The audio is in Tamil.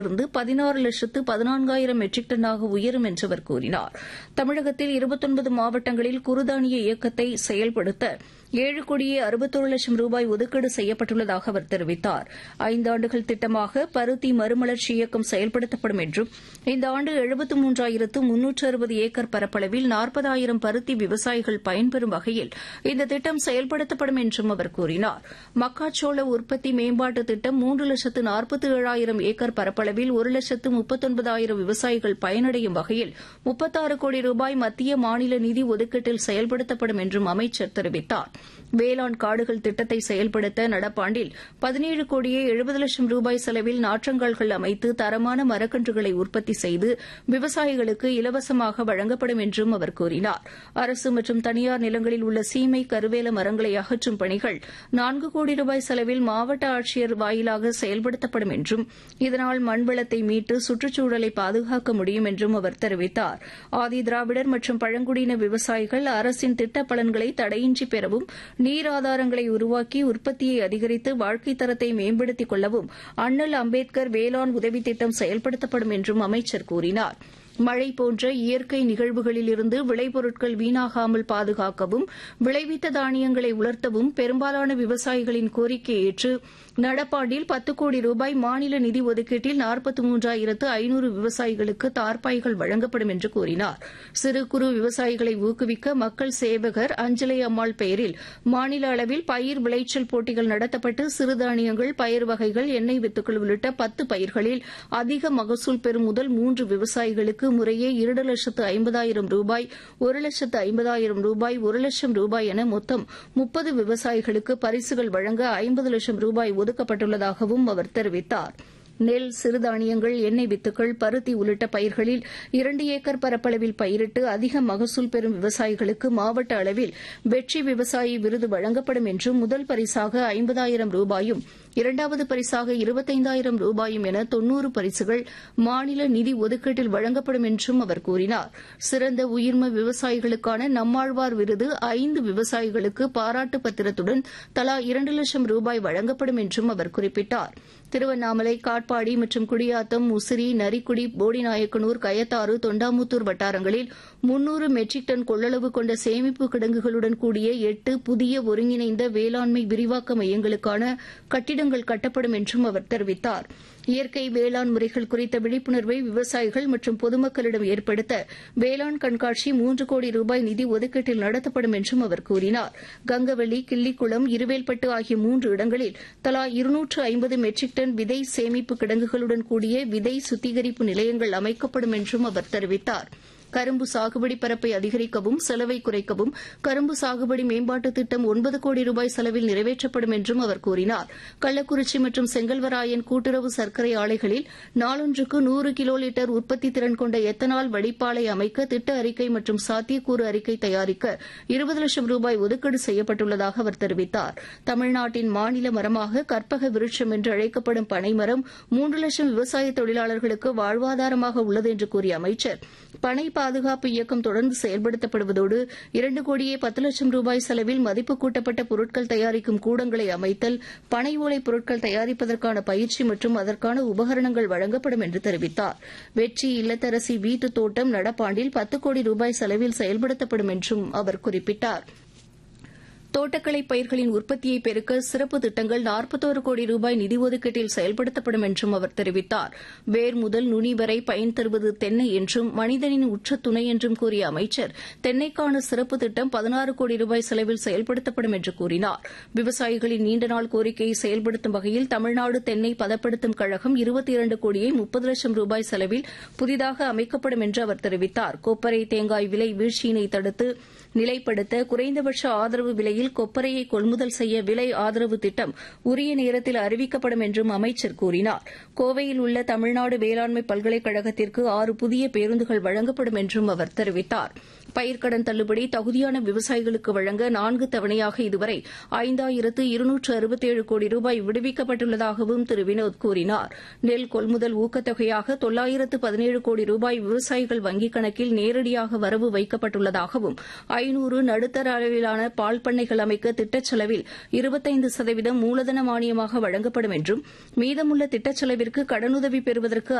இருந்து பதினாறு லட்சத்து பதினான்காயிரம் மெட்ரிக் டன்னாக உயரும் என்று அவர் கூறினார் தமிழகத்தில் இருபத்தொன்பது மாவட்டங்களில் குறுதானிய இயக்கத்தை செயல்படுத்த ஏழு கோடியே அறுபத்தோரு லட்சம் ரூபாய் ஒதுக்கீடு செய்யப்பட்டுள்ளதாக அவர் தெரிவித்தார் ஐந்தாண்டுகள் திட்டமாக பருத்தி மறுமலர்ச்சி இயக்கம் செயல்படுத்தப்படும் என்றும் இந்த ஆண்டு எழுபத்து மூன்றாயிரத்து முன்னூற்று அறுபது ஏக்கர் பரப்பளவில் நாற்பதாயிரம் பருத்தி விவசாயிகள் பயன்பெறும் வகையில் இந்த திட்டம் செயல்படுத்தப்படும் என்றும் அவர் கூறினார் மக்காச்சோள உற்பத்தி மேம்பாட்டு திட்டம் மூன்று லட்சத்து நாற்பத்தி ஏழாயிரம் ஏக்கர் பரப்பளவில் ஒரு லட்சத்து முப்பத்தொன்பதாயிரம் விவசாயிகள் பயனடையும் வகையில் முப்பத்தாறு கோடி ரூபாய் மத்திய மாநில நிதி ஒதுக்கீட்டில் செயல்படுத்தப்படும் என்றும் அமைச்சர் தெரிவித்தார் வேளாண் காடுகள் திட்டத்தை செயல்படுத்த நடப்பாண்டில் பதினேழு கோடியே எழுபது லட்சம் ரூபாய் செலவில் நாற்றங்கால்கள் அமைத்து தரமான மரக்கன்றுகளை உற்பத்தி செய்து விவசாயிகளுக்கு இலவசமாக வழங்கப்படும் என்றும் அவர் கூறினார் அரசு மற்றும் தனியார் நிலங்களில் உள்ள சீமை கருவேல மரங்களை அகற்றும் பணிகள் நான்கு கோடி ரூபாய் செலவில் மாவட்ட ஆட்சியர் வாயிலாக செயல்படுத்தப்படும் என்றும் இதனால் மண்வளத்தை மீட்டு சுற்றுச்சூழலை பாதுகாக்க முடியும் என்றும் அவர் தெரிவித்தார் ஆதி திராவிடர் மற்றும் பழங்குடியின விவசாயிகள் அரசின் திட்ட பலன்களை தடையின்றி பெறவும் நீர் ஆதாரங்களை உருவாக்கி உற்பத்தியை அதிகரித்து வாழ்க்கைத் தரத்தை மேம்படுத்திக் கொள்ளவும் அண்ணல் அம்பேத்கர் வேளாண் உதவித் திட்டம் செயல்படுத்தப்படும் என்றும் அமைச்சர் கூறினார் மழை போன்ற இயற்கை நிகழ்வுகளிலிருந்து விளைபொருட்கள் வீணாகாமல் பாதுகாக்கவும் விளைவித்த தானியங்களை உலர்த்தவும் பெரும்பாலான விவசாயிகளின் கோரிக்கையை ஏற்று நடப்பாண்டில் பத்து கோடி ரூபாய் மாநில நிதி ஒதுக்கீட்டில் நாற்பத்தி மூன்றாயிரத்து ஐநூறு விவசாயிகளுக்கு தார்பாய்கள் வழங்கப்படும் என்று கூறினார் சிறு குறு விவசாயிகளை ஊக்குவிக்க மக்கள் சேவகர் அஞ்சலை அம்மாள் பெயரில் மாநில அளவில் பயிர் விளைச்சல் போட்டிகள் நடத்தப்பட்டு சிறுதானியங்கள் பயிர் வகைகள் எண்ணெய் வித்துக்கள் உள்ளிட்ட பத்து பயிர்களில் அதிக மகசூல் பெறும் முதல் மூன்று விவசாயிகளுக்கு முறையே இரண்டு லட்சத்து ஐம்பதாயிரம் ரூபாய் ஒரு லட்சத்து ஐம்பதாயிரம் ரூபாய் ஒரு லட்சம் ரூபாய் என மொத்தம் முப்பது விவசாயிகளுக்கு பரிசுகள் வழங்க ஐம்பது லட்சம் ரூபாய் ஒதுக்கப்பட்டுள்ளதாகவும் அவர் தெரிவித்தார் நெல் சிறுதானியங்கள் எண்ணெய் வித்துக்கள் பருத்தி உள்ளிட்ட பயிர்களில் இரண்டு ஏக்கர் பரப்பளவில் பயிரிட்டு அதிக மகசூல் பெறும் விவசாயிகளுக்கு மாவட்ட அளவில் வெற்றி விவசாயி விருது வழங்கப்படும் என்றும் முதல் பரிசாக ஐம்பதாயிரம் ரூபாயும் இரண்டாவது பரிசாக இருபத்தைந்தாயிரம் ரூபாயும் என தொன்னூறு பரிசுகள் மாநில நிதி ஒதுக்கீட்டில் வழங்கப்படும் என்றும் அவர் கூறினார் சிறந்த உயிர்ம விவசாயிகளுக்கான நம்மாழ்வார் விருது ஐந்து விவசாயிகளுக்கு பாராட்டு பத்திரத்துடன் தலா இரண்டு லட்சம் ரூபாய் வழங்கப்படும் என்றும் அவர் குறிப்பிட்டார் திருவண்ணாமலை காட்பாடி மற்றும் குடியாத்தம் முசிறி நரிக்குடி போடிநாயக்கனூர் கயத்தாறு தொண்டாமுத்தூர் வட்டாரங்களில் முன்னூறு மெட்ரிக் டன் கொள்ளளவு கொண்ட சேமிப்பு கிடங்குகளுடன் கூடிய எட்டு புதிய ஒருங்கிணைந்த வேளாண்மை விரிவாக்க மையங்களுக்கான கட்டிடங்கள் கட்டப்படும் என்றும் அவர் தெரிவித்தார் இயற்கை வேளாண் முறைகள் குறித்த விழிப்புணர்வை விவசாயிகள் மற்றும் பொதுமக்களிடம் ஏற்படுத்த வேளாண் கண்காட்சி மூன்று கோடி ரூபாய் நிதி ஒதுக்கீட்டில் நடத்தப்படும் என்றும் அவர் கூறினார் கங்கவள்ளி கிள்ளிக்குளம் இருவேல்பட்டு ஆகிய மூன்று இடங்களில் தலா இருநூற்று ஐம்பது மெட்ரிக் டன் விதை சேமிப்பு கிடங்குகளுடன் கூடிய விதை சுத்திகரிப்பு நிலையங்கள் அமைக்கப்படும் என்றும் அவர் தெரிவித்தார் கரும்பு சாகுபடி பரப்பை அதிகரிக்கவும் செலவை குறைக்கவும் கரும்பு சாகுபடி மேம்பாட்டு திட்டம் ஒன்பது கோடி ரூபாய் செலவில் நிறைவேற்றப்படும் என்றும் அவர் கூறினார் கள்ளக்குறிச்சி மற்றும் செங்கல்வராயன் கூட்டுறவு சர்க்கரை ஆலைகளில் நாளொன்றுக்கு நூறு கிலோ லிட்டர் உற்பத்தி திறன் கொண்ட எத்தனால் வடிப்பாலை அமைக்க திட்ட அறிக்கை மற்றும் சாத்தியக்கூறு அறிக்கை தயாரிக்க இருபது லட்சம் ரூபாய் ஒதுக்கீடு செய்யப்பட்டுள்ளதாக அவர் தெரிவித்தார் தமிழ்நாட்டின் மாநில மரமாக கற்பக விருட்சம் என்று அழைக்கப்படும் பனைமரம் மூன்று லட்சம் விவசாய தொழிலாளர்களுக்கு வாழ்வாதாரமாக உள்ளது என்று கூறிய அமைச்சர் பனை பாதுகாப்பு இயக்கம் தொடர்ந்து செயல்படுத்தப்படுவதோடு இரண்டு கோடியே பத்து லட்சம் ரூபாய் செலவில் மதிப்பு கூட்டப்பட்ட பொருட்கள் தயாரிக்கும் கூடங்களை அமைத்தல் பனை ஓலை பொருட்கள் தயாரிப்பதற்கான பயிற்சி மற்றும் அதற்கான உபகரணங்கள் வழங்கப்படும் என்று தெரிவித்தார் வெற்றி இல்லத்தரசி வீட்டு தோட்டம் நடப்பாண்டில் பத்து கோடி ரூபாய் செலவில் செயல்படுத்தப்படும் என்றும் அவர் குறிப்பிட்டார் தோட்டக்கலை பயிர்களின் உற்பத்தியை பெருக்க சிறப்பு திட்டங்கள் நாற்பத்தோரு கோடி ரூபாய் நிதி ஒதுக்கீட்டில் செயல்படுத்தப்படும் என்றும் அவர் தெரிவித்தார் வேர் முதல் நுனி வரை பயன் தருவது தென்னை என்றும் மனிதனின் உற்ற துணை என்றும் கூறிய அமைச்சர் தென்னைக்கான சிறப்பு திட்டம் பதினாறு கோடி ரூபாய் செலவில் செயல்படுத்தப்படும் என்று கூறினார் விவசாயிகளின் நீண்டநாள் கோரிக்கையை செயல்படுத்தும் வகையில் தமிழ்நாடு தென்னை பதப்படுத்தும் கழகம் இருபத்தி இரண்டு கோடியே முப்பது லட்சம் ரூபாய் செலவில் புதிதாக அமைக்கப்படும் என்று அவர் தெரிவித்தார் கொப்பரை தேங்காய் விலை வீழ்ச்சியினை தடுத்து நிலைப்படுத்த குறைந்தபட்ச ஆதரவு விலையில் கொப்பரையை கொள்முதல் செய்ய விலை ஆதரவு திட்டம் உரிய நேரத்தில் அறிவிக்கப்படும் என்றும் அமைச்சர் கூறினார் கோவையில் உள்ள தமிழ்நாடு வேளாண்மை பல்கலைக்கழகத்திற்கு ஆறு புதிய பேருந்துகள் வழங்கப்படும் என்றும் அவர் தெரிவித்தார் பயிர்க்கடன் தள்ளுபடி தகுதியான விவசாயிகளுக்கு வழங்க நான்கு தவணையாக இதுவரை ஐந்தாயிரத்து இருநூற்று அறுபத்தேழு கோடி ரூபாய் விடுவிக்கப்பட்டுள்ளதாகவும் திரு வினோத் கூறினார் நெல் கொள்முதல் ஊக்கத்தொகையாக தொள்ளாயிரத்து பதினேழு கோடி ரூபாய் விவசாயிகள் வங்கிக் கணக்கில் நேரடியாக வரவு வைக்கப்பட்டுள்ளதாகவும் ஐநூறு நடுத்தர அளவிலான பால் பண்ணைகள் அமைக்க திட்டச் செலவில் இருபத்தைந்து சதவீதம் மூலதன மானியமாக வழங்கப்படும் என்றும் மீதமுள்ள திட்டச் செலவிற்கு கடனுதவி பெறுவதற்கு